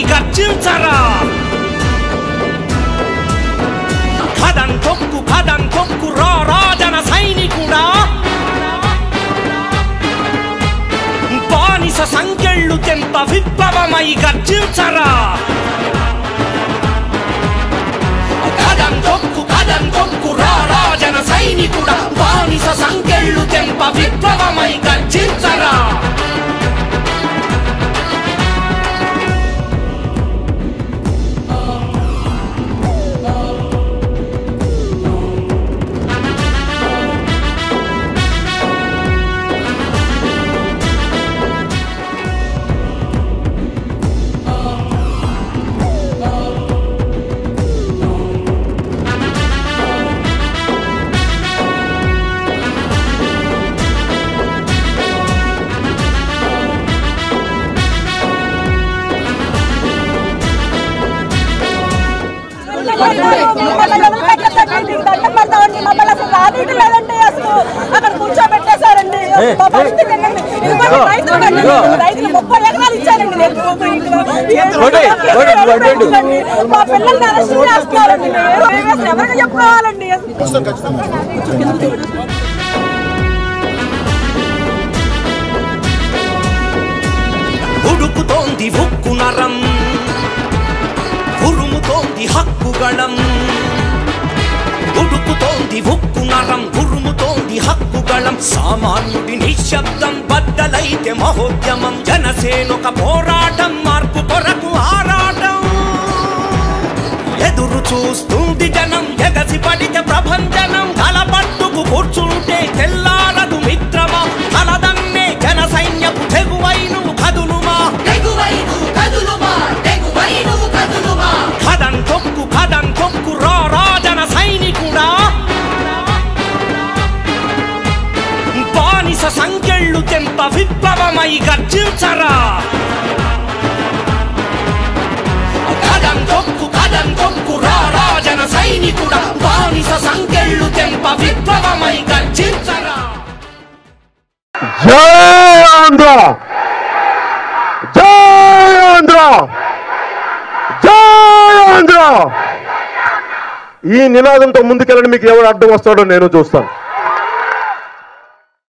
గర్జించరా కదం తొక్కు కదం తొక్కు రా రాజన సైనికుడా బానిస సంకెళ్ళు తెంప విప్లవమై గర్జించరా కదం తొక్కు కదం తొక్కు రా రాజన సైనికుడా బానిస సంకెళ్ళు తెంప విప్లవమై గర్జించరా మమ్మల్ని వదిలిపెట్టేసారండి. దండం పెడతామండి. మమ్మల్ని అసలు రానీయడం లేదండి అసలు. అక్కడ కూర్చోబెట్టేశారండి. మా పరిస్థితి ఏంటండి? ఇదిగోండి రైతులు కండి. రైతులు ముప్పై ఎకరాలు ఇచ్చారండి నేను మా పిల్లల్ని అరెస్ట్ చేస్తున్నారండి మేము అసలు ఎవరికి చెప్పుకోవాలండి ఉడుకుతోంది ఉక్కు నరం ఉరుముతోంది హక్కుగళం ఉడుకుతోంది ఉక్కు నరం ఉరుముతోంది హక్కుగళం సామాన్యుడి నిశ్శబ్దం బద్దలైతే మహోద్యమం జనసేనొక పోరాటం మార్పు కొరకు ఆరాటం ఎదురు చూస్తుంది జనం ఎగసి పడితే ప్రభంజనం తల పట్టుకు కూర్చుంటే తెల్లారదు మిత్రమా తలదన్నే జన సైన్యపు తెగువైను కదులుమా కదం తొక్కు కదం తొక్కు రా రాజన సైనికుడా బానిస సంకెళ్ళు తెంప విప్లవమై గర్జించరా కదం తొక్కు కదం తొక్కు రా రాజన సైనికుడా బానిస సంకెళ్ళు తెంప విప్లవమై గర్జించరా జై ఆంధ్ర జై ఆంధ్ర జై ఆంధ్ర ఈ నినాదంతో ముందుకెళ్ళండి మీకు ఎవరు అడ్డం వస్తాడో నేను చూస్తాను